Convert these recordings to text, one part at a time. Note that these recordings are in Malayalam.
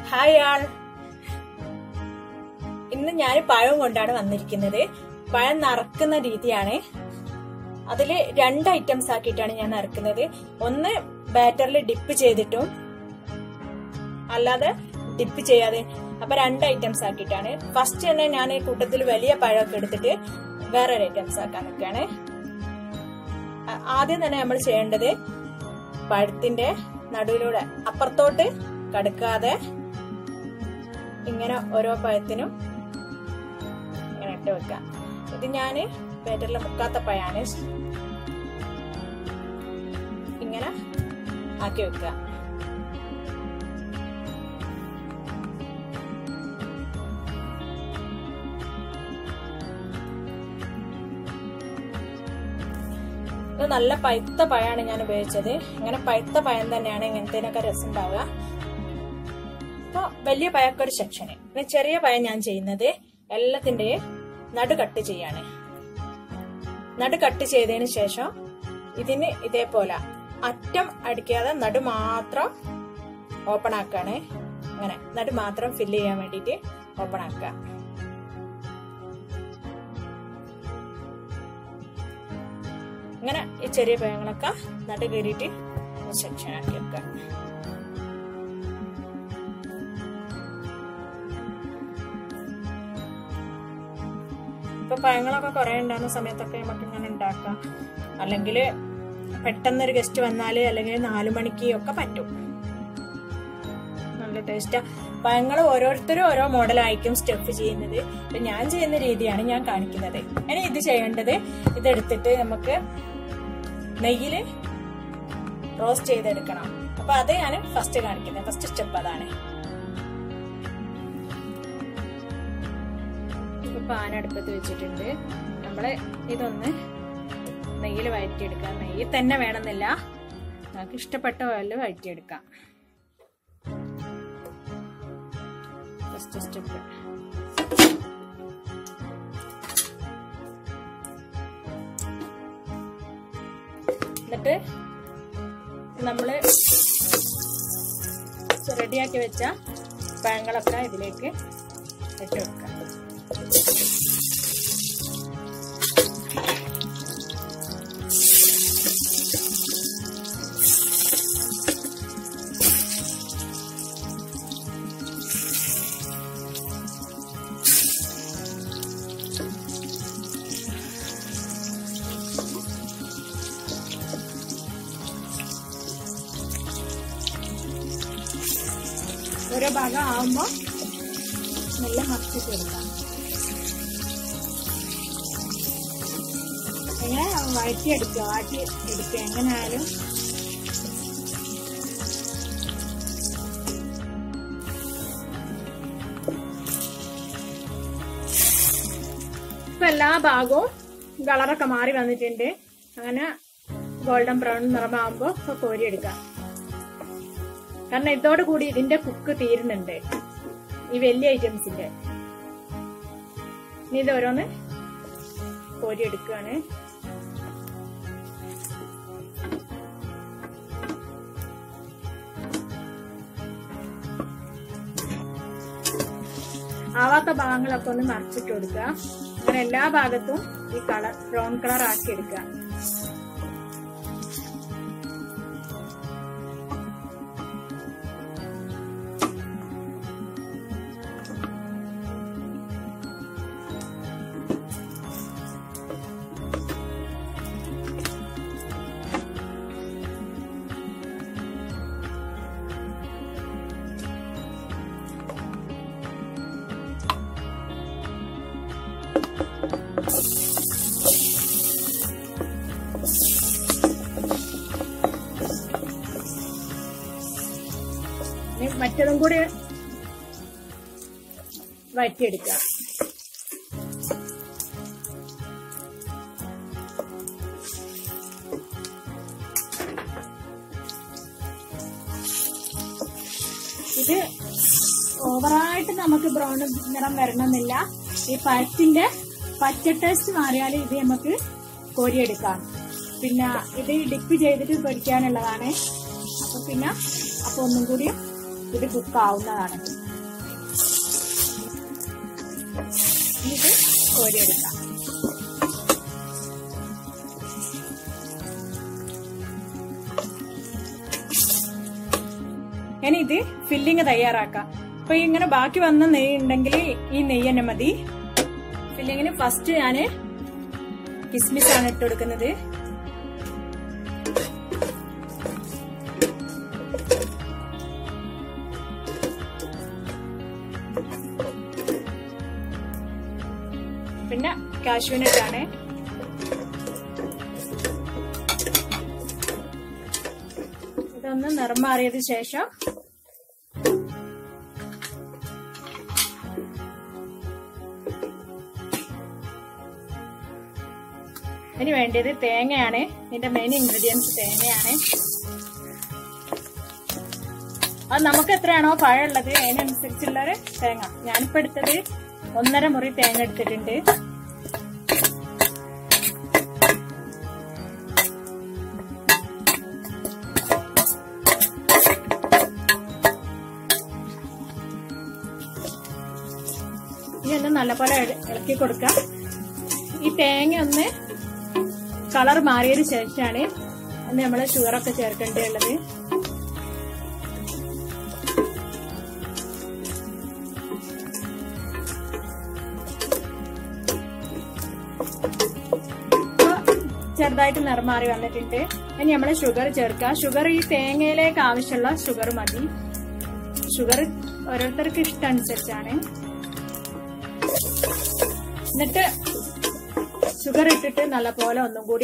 ഹായ് ആൾ ഇന്ന് ഞാൻ പഴം കൊണ്ടാണ് വന്നിരിക്കുന്നത് പഴം നറക്കുന്ന രീതിയാണ് അതിൽ രണ്ട് ഐറ്റംസ് ആക്കിയിട്ടാണ് ഞാൻ നറുക്കുന്നത് ഒന്ന് ബാറ്ററിൽ ഡിപ്പ് ചെയ്തിട്ടും അല്ലാതെ ഡിപ്പ് ചെയ്യാതെ അപ്പൊ രണ്ട് ഐറ്റംസ് ആക്കിയിട്ടാണ് ഫസ്റ്റ് തന്നെ ഞാൻ ഈ കൂട്ടത്തിൽ വലിയ പഴമൊക്കെ എടുത്തിട്ട് വേറൊരു ഐറ്റംസ് ആക്കാൻ നിൽക്കുകയാണ് ആ- ആദ്യം തന്നെ നമ്മൾ ചെയ്യേണ്ടത് പഴത്തിന്റെ നടുവിലൂടെ അപ്പുറത്തോട്ട് കടുക്കാതെ ഇങ്ങനെ ഓരോ പഴത്തിനും ഇങ്ങനെ ഇട്ട് വെക്കാം ഇത് ഞാന് പേറ്ററിൽ മുക്കാത്ത പഴാണ് ഇങ്ങനെ ആക്കി വെക്കുക ഇത് നല്ല പഴുത്ത പഴമാണ് ഞാൻ ഉപയോഗിച്ചത് ഇങ്ങനെ പഴുത്ത പഴം തന്നെയാണ് ഇങ്ങനത്തേനൊക്കെ രസം ഉണ്ടാവുക അപ്പൊ വലിയ പഴമൊക്കെ ഒരു സെക്ഷന് പിന്നെ ചെറിയ പഴം ഞാൻ ചെയ്യുന്നത് എല്ലാത്തിന്റെയും നടു കട്ട് ചെയ്യാണ് നടു കട്ട് ചെയ്തതിന് ശേഷം ഇതിന് ഇതേപോലെ അറ്റം അടിക്കാതെ നടു മാത്രം ഓപ്പൺ ആക്കാണ് അങ്ങനെ നടു മാത്രം ഫില്ല് ചെയ്യാൻ വേണ്ടിയിട്ട് ഓപ്പൺ ആക്കുക ഇങ്ങനെ ഈ ചെറിയ പഴങ്ങളൊക്കെ നടു കയറിയിട്ട് സെക്ഷൻ ആക്കി വെക്കുക ഇപ്പൊ പഴങ്ങളൊക്കെ കുറെ ഉണ്ടാകുന്ന സമയത്തൊക്കെ നമുക്ക് ഇങ്ങനെ ഉണ്ടാക്കാം അല്ലെങ്കിൽ പെട്ടെന്നൊരു ഗസ്റ്റ് വന്നാല് അല്ലെങ്കിൽ നാലു മണിക്ക് ഒക്കെ പറ്റും നല്ല ടേസ്റ്റാ പഴങ്ങൾ ഓരോരുത്തരും ഓരോ മോഡലായിരിക്കും സ്റ്റെപ്പ് ചെയ്യുന്നത് ഇപ്പൊ ഞാൻ ചെയ്യുന്ന രീതിയാണ് ഞാൻ കാണിക്കുന്നത് ഇനി ഇത് ചെയ്യേണ്ടത് ഇതെടുത്തിട്ട് നമുക്ക് നെയ്യില് റോസ്റ്റ് ചെയ്തെടുക്കണം അപ്പൊ അത് ഞാൻ ഫസ്റ്റ് കാണിക്കുന്നത് ഫസ്റ്റ് സ്റ്റെപ്പ് അതാണ് ഇപ്പൊ പാൻ അടുപ്പത്ത് വെച്ചിട്ടുണ്ട് നമ്മള് ഇതൊന്ന് നെയ്യിൽ വഴറ്റിയെടുക്കാം നെയ്യ് തന്നെ വേണമെന്നില്ല നമുക്ക് ഇഷ്ടപ്പെട്ട ഓയിലിൽ വഴറ്റിയെടുക്കാം ഫസ്റ്റ് സ്റ്റെപ്പ് എന്നിട്ട് നമ്മള് റെഡിയാക്കി വെച്ച പഴങ്ങളൊക്കെ ഇതിലേക്ക് ഇട്ട് വെക്കാം ഓരോ ഭാഗം ആവുമ്പോ നല്ല മറച്ചിട്ട് എടുക്കാം ഇങ്ങനെ വഴറ്റിയെടുക്കുക വാട്ടി എടുക്കുക എങ്ങനെയായാലും ഇപ്പൊ എല്ലാ ഭാഗവും കളറൊക്കെ മാറി വന്നിട്ടുണ്ട് അങ്ങനെ ഗോൾഡൻ ബ്രൗൺ നിറമാകുമ്പോ ഇപ്പൊ കോരിയെടുക്കാം കാരണം ഇതോട് കൂടി ഇതിന്റെ കുക്ക് തീരുന്നുണ്ട് ഈ വലിയ ഐറ്റംസിന്റെ ഇനി ഇത് ഓരോന്ന് കോരി എടുക്കുകയാണ് ആവാത്ത ഭാഗങ്ങളൊക്കെ ഒന്ന് മറിച്ചിട്ട് കൊടുക്കുക അങ്ങനെ എല്ലാ ഭാഗത്തും ഈ കളർ ബ്രൗൺ കളർ ആക്കി എടുക്കുക ഇനി മറ്റതും കൂടി വഴറ്റിയെടുക്കുക ഇത് ഓവറായിട്ട് നമുക്ക് ബ്രൗൺ നിറം വരണമെന്നില്ല ഈ പഴത്തിന്റെ പച്ച ടേസ്റ്റ് മാറിയാൽ ഇത് നമുക്ക് കോരിയെടുക്കാം പിന്നെ ഇത് ഡിപ്പ് ചെയ്തിട്ട് പൊരിക്കാനുള്ളതാണ് അപ്പൊ പിന്നെ അപ്പൊ ഒന്നും കൂടി ഇത് കുക്ക് ആവുന്നതാണ് കോരിയെടുക്കാം ഇനി ഇത് ഫില്ലിങ് തയ്യാറാക്കാം അപ്പൊ ഇങ്ങനെ ബാക്കി വന്ന നെയ്യ് ഉണ്ടെങ്കിൽ ഈ നെയ്യ് തന്നെ മതി ഫില്ലിങ്ങിന് ഫസ്റ്റ് ഞാന് കിസ്മിസ് ആണ് ഇട്ട് കൊടുക്കുന്നത് പിന്നെ കാശുവിനിട്ടാണ് ഇതൊന്ന് നിറം മാറിയത് ശേഷം ഇനി വേണ്ടത് തേങ്ങയാണ് ഇതിന്റെ മെയിൻ ഇൻഗ്രീഡിയൻസ് തേങ്ങയാണ് അത് നമുക്ക് എത്രയാണോ പഴം ഉള്ളത് അതിനനുസരിച്ചുള്ള ഒരു തേങ്ങ ഞാനിപ്പോ എടുത്തത് ഒന്നര മുറി തേങ്ങ എടുത്തിട്ടുണ്ട് ഇനി ഒന്ന് നല്ലപോലെ ഇള- ഇളക്കി കൊടുക്കാം ഈ തേങ്ങ ഒന്ന് കളർ മാറിയതിന് ശേഷമാണ് ഒന്ന് നമ്മള് ഷുഗറൊക്കെ ചേർക്കേണ്ടതുള്ളത് ഇപ്പൊ ചെറുതായിട്ട് നിറം മാറി വന്നിട്ടുണ്ട് ഇനി നമ്മള് ഷുഗർ ചേർക്കുക ഷുഗർ ഈ തേങ്ങയിലേക്ക് ആവശ്യമുള്ള ഷുഗർ മതി ഷുഗർ ഓരോരുത്തർക്ക് ഇഷ്ടം അനുസരിച്ചാണ് എന്നിട്ട് ഷുഗർ ഇട്ടിട്ട് നല്ലപോലെ ഒന്നും കൂടി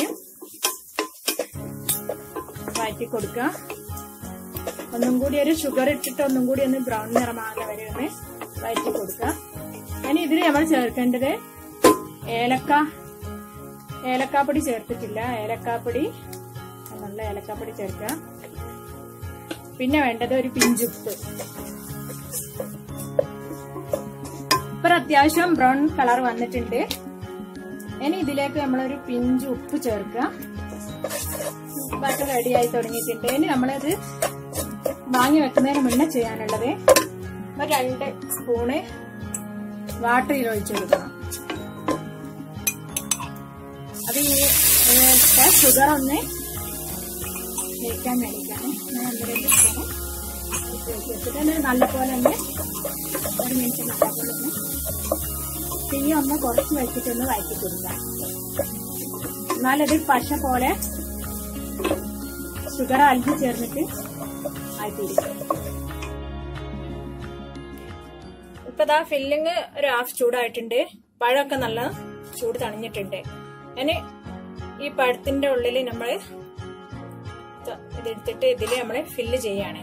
വഴറ്റി കൊടുക്കുക ഒന്നും കൂടി ഒരു ഷുഗർ ഇട്ടിട്ട് ഒന്നും കൂടി ഒന്ന് ബ്രൗൺ നിറമാകുന്ന വരെ ഒന്ന് വഴറ്റി കൊടുക്കുക ഇനി ഇതിൽ നമ്മൾ ചേർക്കേണ്ടത് ഏലക്ക ഏലക്കാപ്പൊടി ചേർത്തിട്ടില്ല ഏലക്കാപ്പൊടി നല്ല ഏലക്കാപ്പൊടി ചേർക്കുക പിന്നെ വേണ്ടത് ഒരു പിഞ്ചുപ്പ് ഇപ്പൊ അത്യാവശ്യം ബ്രൗൺ കളർ വന്നിട്ടുണ്ട് ഇനി ഇതിലേക്ക് നമ്മളൊരു പിഞ്ച് ഉപ്പ് ചേർക്കുക ബാറ്റർ റെഡി ആയി തുടങ്ങിയിട്ടുണ്ട് ഇനി നമ്മളത് വാങ്ങി വെക്കുന്നതിന് മുന്നേ ചെയ്യാനുള്ളത് ഒരു രണ്ട് സ്പൂണ് വാട്ടറിൽ ഒഴിച്ചു കൊടുക്കണം അത് ഈ ഷുഗർ ഒന്ന് കഴിക്കാൻ വേണ്ടിയിട്ടാണ് ഞാൻ ഒന്ന് രണ്ട് സ്പൂണ് വെച്ചിട്ട് അത് നല്ലപോലെ ഒന്ന് ഒരു മിനിറ്റ് നല്ലപോലെ ഒന്ന് തീ ഒന്ന് കുറച്ച് വെച്ചിട്ടൊന്ന് വഴറ്റി കൊടുക്കാം എന്നാലത് പശ പോലെ ഷുഗർ അലിഞ്ഞ് ചേർന്നിട്ട് ആയിട്ടിരിക്കും ഇപ്പൊ ദാ ഫില്ലിങ് ഒരു ഹാഫ് ചൂടായിട്ടുണ്ട് പഴമൊക്കെ നല്ല ചൂട് തണിഞ്ഞിട്ടുണ്ട് ഇനി ഈ പഴത്തിന്റെ ഉള്ളിൽ നമ്മൾ ഇതെടുത്തിട്ട് ഇതിൽ നമ്മൾ ഫില്ല് ചെയ്യാണ്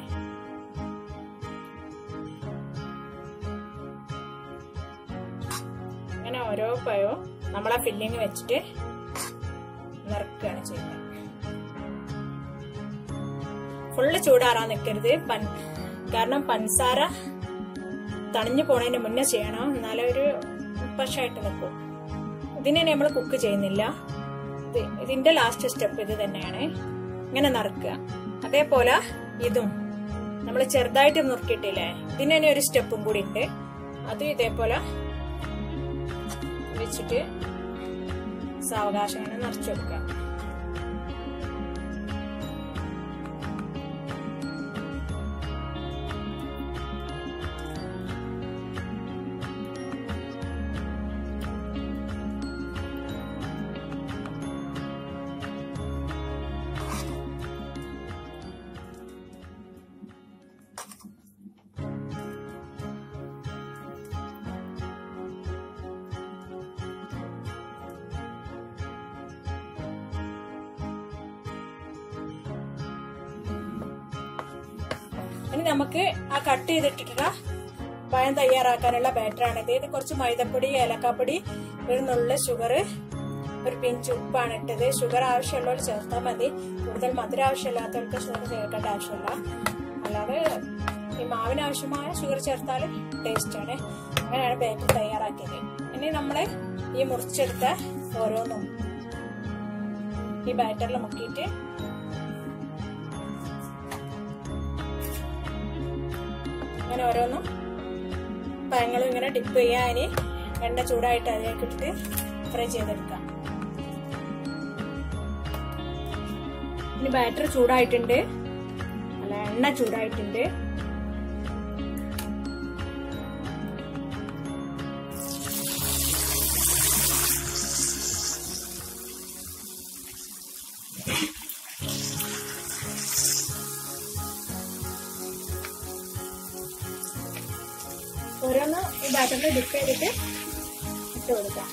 അങ്ങനെ ഓരോ പഴവും നമ്മളാ ഫില്ലിങ് വെച്ചിട്ട് നിറക്കുകയാണ് ചെയ്യുന്നത് ഫുള്ള് ചൂടാറാൻ നിൽക്കരുത് പൻ കാരണം പഞ്ചസാര തണിഞ്ഞു പോണതിന് മുന്നേ ചെയ്യണം എന്നാലേ ഒരു പശായിട്ട് നിൽക്കും ഇതിനെ നമ്മൾ കുക്ക് ചെയ്യുന്നില്ല ഇത് ഇതിന്റെ ലാസ്റ്റ് സ്റ്റെപ്പ് ഇത് തന്നെയാണ് ഇങ്ങനെ നറുക്കുക അതേപോലെ ഇതും നമ്മൾ ചെറുതായിട്ട് നുറുക്കിയിട്ടില്ലേ ഇതിന് തന്നെ ഒരു സ്റ്റെപ്പും കൂടി ഉണ്ട് അത് ഇതേപോലെ വെച്ചിട്ട് സാവകാശം ഇങ്ങനെ നിറച്ചു കൊടുക്കുക ഇനി നമുക്ക് ആ കട്ട് ചെയ്തിട്ടിട്ടുള്ള പഴം തയ്യാറാക്കാനുള്ള ബാറ്ററാണിത് ഇത് കുറച്ച് മൈദപ്പൊടി ഏലക്കാപ്പൊടി ഒരു നുള്ള ഷുഗർ ഒരു പിഞ്ച് ഉപ്പാണ് ഇട്ടത് ഷുഗർ ആവശ്യമുള്ളവർ ചേർത്താൽ മതി കൂടുതൽ മധുരം ആവശ്യമില്ലാത്തവർക്ക് ഷുഗർ ചേർക്കേണ്ട ആവശ്യമില്ല അല്ലാതെ ഈ മാവിന് ആവശ്യമായ ഷുഗർ ചേർത്താൽ ടേസ്റ്റ് ആണ് അങ്ങനെയാണ് ബാറ്റർ തയ്യാറാക്കിയത് ഇനി നമ്മൾ ഈ മുറിച്ചെടുത്ത ഓരോന്നും ഈ ബാറ്ററിൽ മുക്കിയിട്ട് അങ്ങനെ ഓരോന്നും പഴങ്ങളും ഇങ്ങനെ ഡിപ്പ് ചെയ്യാൻ എണ്ണ ചൂടായിട്ട് അതിലേക്ക് ഇട്ടിട്ട് ഫ്രൈ ചെയ്തെടുക്കാം ഇനി ബാറ്റർ ചൂടായിട്ടുണ്ട് അല്ല എണ്ണ ചൂടായിട്ടുണ്ട് ഓരോന്ന് ഈ ബാറ്ററിൽ ഡിപ്പ് ചെയ്തിട്ട് ഇട്ട് കൊടുക്കാം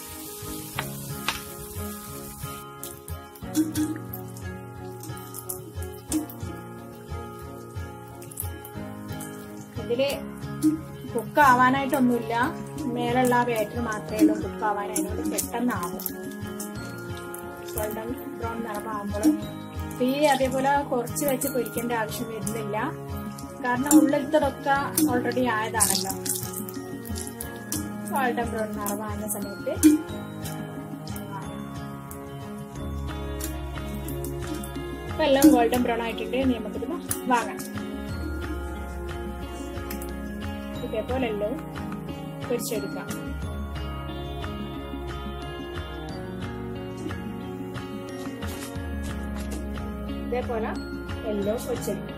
ഇതില് കുക്ക് ആവാനായിട്ടൊന്നുമില്ല മേലുള്ള ആ ബാറ്റർ മാത്രമേ ഉള്ളൂ കുക്ക് ആവാനായിട്ട് പെട്ടെന്നാവും ഗോൾഡൻ ബ്രൗൺ നിറമാകുമ്പോൾ തീ അതേപോലെ കുറച്ച് വെച്ച് പൊരിക്കേണ്ട ആവശ്യം വരുന്നില്ല കാരണം ഉള്ളിലത്തതൊക്കെ ഓൾറെഡി ആയതാണല്ലോ ഗോൾഡൻ ബ്രൗൺ നിറമാകുന്ന സമയത്ത് ഇപ്പൊ എല്ലാം ഗോൾഡൻ ബ്രൗൺ ആയിട്ടുണ്ട് ഇനി നമുക്കിത് വാങ്ങാം ഇതേപോലെ എല്ലാം പൊരിച്ചെടുക്കാം ഇതേപോലെ എല്ലോ പൊരിച്ചെടുക്കാം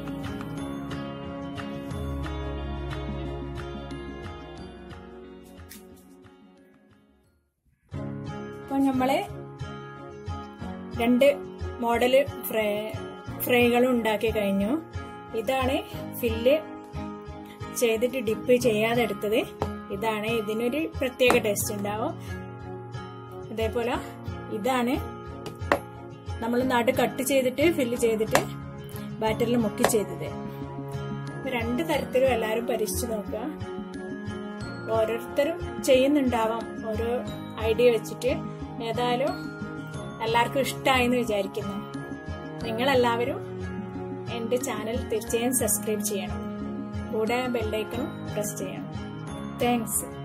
അപ്പൊ നമ്മള് രണ്ട് മോഡല് ഫ്രൈ ഫ്രൈകളും ഉണ്ടാക്കി കഴിഞ്ഞു ഇതാണ് ഫില്ല് ചെയ്തിട്ട് ഡിപ്പ് ചെയ്യാതെ എടുത്തത് ഇതാണ് ഇതിനൊരു പ്രത്യേക ടേസ്റ്റ് ഉണ്ടാവും അതേപോലെ ഇതാണ് നമ്മൾ നട കട്ട് ചെയ്തിട്ട് ഫില്ല് ചെയ്തിട്ട് ബാറ്ററിൽ മുക്കി ചെയ്തത് രണ്ട് തരത്തിലും എല്ലാവരും പരീക്ഷിച്ച് നോക്കുക ഓരോരുത്തരും ചെയ്യുന്നുണ്ടാവാം ഓരോ ഐഡിയ വെച്ചിട്ട് ഏതായാലും എല്ലാവർക്കും ഇഷ്ടമായെന്ന് വിചാരിക്കുന്നു നിങ്ങളെല്ലാവരും എൻ്റെ ചാനൽ തീർച്ചയായും സബ്സ്ക്രൈബ് ചെയ്യണം കൂടെ ബെല്ലൈക്കണും പ്രസ് ചെയ്യണം താങ്ക്സ്